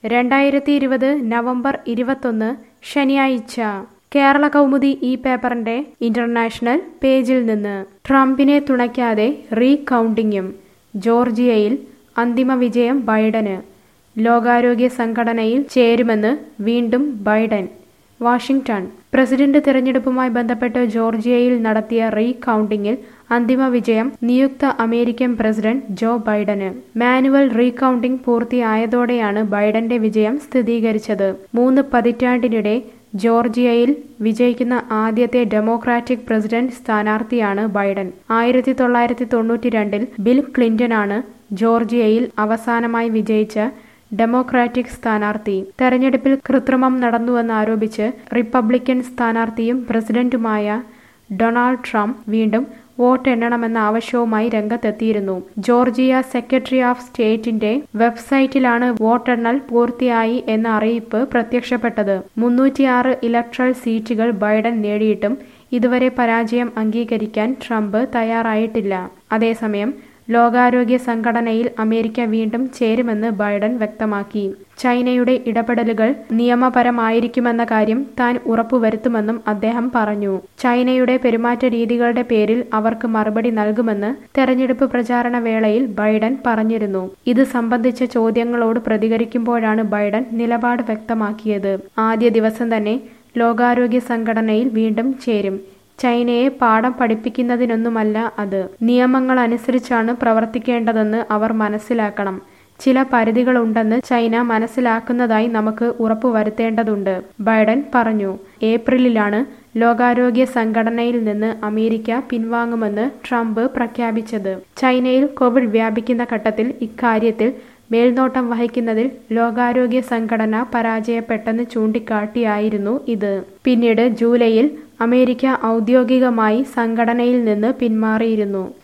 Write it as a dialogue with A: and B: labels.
A: രണ്ടായിരത്തി ഇരുപത് നവംബർ ഇരുപത്തൊന്ന് ശനിയാഴ്ച കേരള കൗമുദി ഈ പേപ്പറിന്റെ ഇന്റർനാഷണൽ പേജിൽ നിന്ന് ട്രംപിനെ തുണയ്ക്കാതെ റീകൗണ്ടിങ്ങും ജോർജിയയിൽ അന്തിമ വിജയം ബൈഡന് ലോകാരോഗ്യ സംഘടനയിൽ ചേരുമെന്ന് വീണ്ടും ബൈഡൻ വാഷിംഗ്ടൺ പ്രസിഡന്റ് തിരഞ്ഞെടുപ്പുമായി ബന്ധപ്പെട്ട് ജോർജിയയിൽ നടത്തിയ റീകൗണ്ടിങ്ങിൽ അന്തിമ വിജയം നിയുക്ത അമേരിക്കൻ പ്രസിഡന്റ് ജോ ബൈഡന് മാനുവൽ റീകൗണ്ടിംഗ് പൂർത്തിയായതോടെയാണ് ബൈഡന്റെ വിജയം സ്ഥിരീകരിച്ചത് മൂന്ന് പതിറ്റാണ്ടിനിടെ ജോർജിയയിൽ വിജയിക്കുന്ന ആദ്യത്തെ ഡെമോക്രാറ്റിക് പ്രസിഡന്റ് സ്ഥാനാർത്ഥിയാണ് ബൈഡൻ ആയിരത്തി തൊള്ളായിരത്തി തൊണ്ണൂറ്റി രണ്ടിൽ ബിൽ ക്ലിന്റനാണ് ജോർജിയയിൽ അവസാനമായി വിജയിച്ച ഡെമോക്രാറ്റിക് സ്ഥാനാർത്ഥി തെരഞ്ഞെടുപ്പിൽ കൃത്രിമം നടന്നുവെന്നാരോപിച്ച് റിപ്പബ്ലിക്കൻ സ്ഥാനാർത്ഥിയും പ്രസിഡന്റുമായ ഡൊണാൾഡ് ട്രംപ് വീണ്ടും വോട്ടെണ്ണണമെന്ന ആവശ്യവുമായി രംഗത്തെത്തിയിരുന്നു ജോർജിയ സെക്രട്ടറി ഓഫ് സ്റ്റേറ്റിന്റെ വെബ്സൈറ്റിലാണ് വോട്ടെണ്ണൽ പൂർത്തിയായി എന്ന അറിയിപ്പ് പ്രത്യക്ഷപ്പെട്ടത് മുന്നൂറ്റിയാറ് ഇലക്ട്രൽ സീറ്റുകൾ ബൈഡൻ നേടിയിട്ടും ഇതുവരെ പരാജയം അംഗീകരിക്കാൻ ട്രംപ് തയ്യാറായിട്ടില്ല അതേസമയം ലോകാരോഗ്യ സംഘടനയിൽ അമേരിക്ക വീണ്ടും ചേരുമെന്ന് ബൈഡൻ വ്യക്തമാക്കി ചൈനയുടെ ഇടപെടലുകൾ നിയമപരമായിരിക്കുമെന്ന കാര്യം താൻ ഉറപ്പുവരുത്തുമെന്നും അദ്ദേഹം പറഞ്ഞു ചൈനയുടെ പെരുമാറ്റ രീതികളുടെ പേരിൽ അവർക്ക് മറുപടി നൽകുമെന്ന് തെരഞ്ഞെടുപ്പ് പ്രചാരണ വേളയിൽ ബൈഡൻ പറഞ്ഞിരുന്നു ഇത് സംബന്ധിച്ച ചോദ്യങ്ങളോട് പ്രതികരിക്കുമ്പോഴാണ് ബൈഡൻ നിലപാട് വ്യക്തമാക്കിയത് ആദ്യ ദിവസം തന്നെ ലോകാരോഗ്യ സംഘടനയിൽ വീണ്ടും ചേരും ചൈനയെ പാഠം പഠിപ്പിക്കുന്നതിനൊന്നുമല്ല അത് നിയമങ്ങൾ അനുസരിച്ചാണ് പ്രവർത്തിക്കേണ്ടതെന്ന് അവർ മനസ്സിലാക്കണം ചില പരിധികളുണ്ടെന്ന് ചൈന മനസ്സിലാക്കുന്നതായി നമുക്ക് ഉറപ്പുവരുത്തേണ്ടതുണ്ട് ബൈഡൻ പറഞ്ഞു ഏപ്രിലിലാണ് ലോകാരോഗ്യ സംഘടനയിൽ നിന്ന് അമേരിക്ക പിൻവാങ്ങുമെന്ന് ട്രംപ് പ്രഖ്യാപിച്ചത് ചൈനയിൽ കോവിഡ് വ്യാപിക്കുന്ന ഘട്ടത്തിൽ ഇക്കാര്യത്തിൽ മേൽനോട്ടം വഹിക്കുന്നതിൽ ലോകാരോഗ്യ സംഘടന പരാജയപ്പെട്ടെന്ന് ചൂണ്ടിക്കാട്ടിയായിരുന്നു ഇത് പിന്നീട് ജൂലൈയിൽ അമേരിക്ക ഔദ്യോഗികമായി സംഘടനയിൽ നിന്ന് പിന്മാറിയിരുന്നു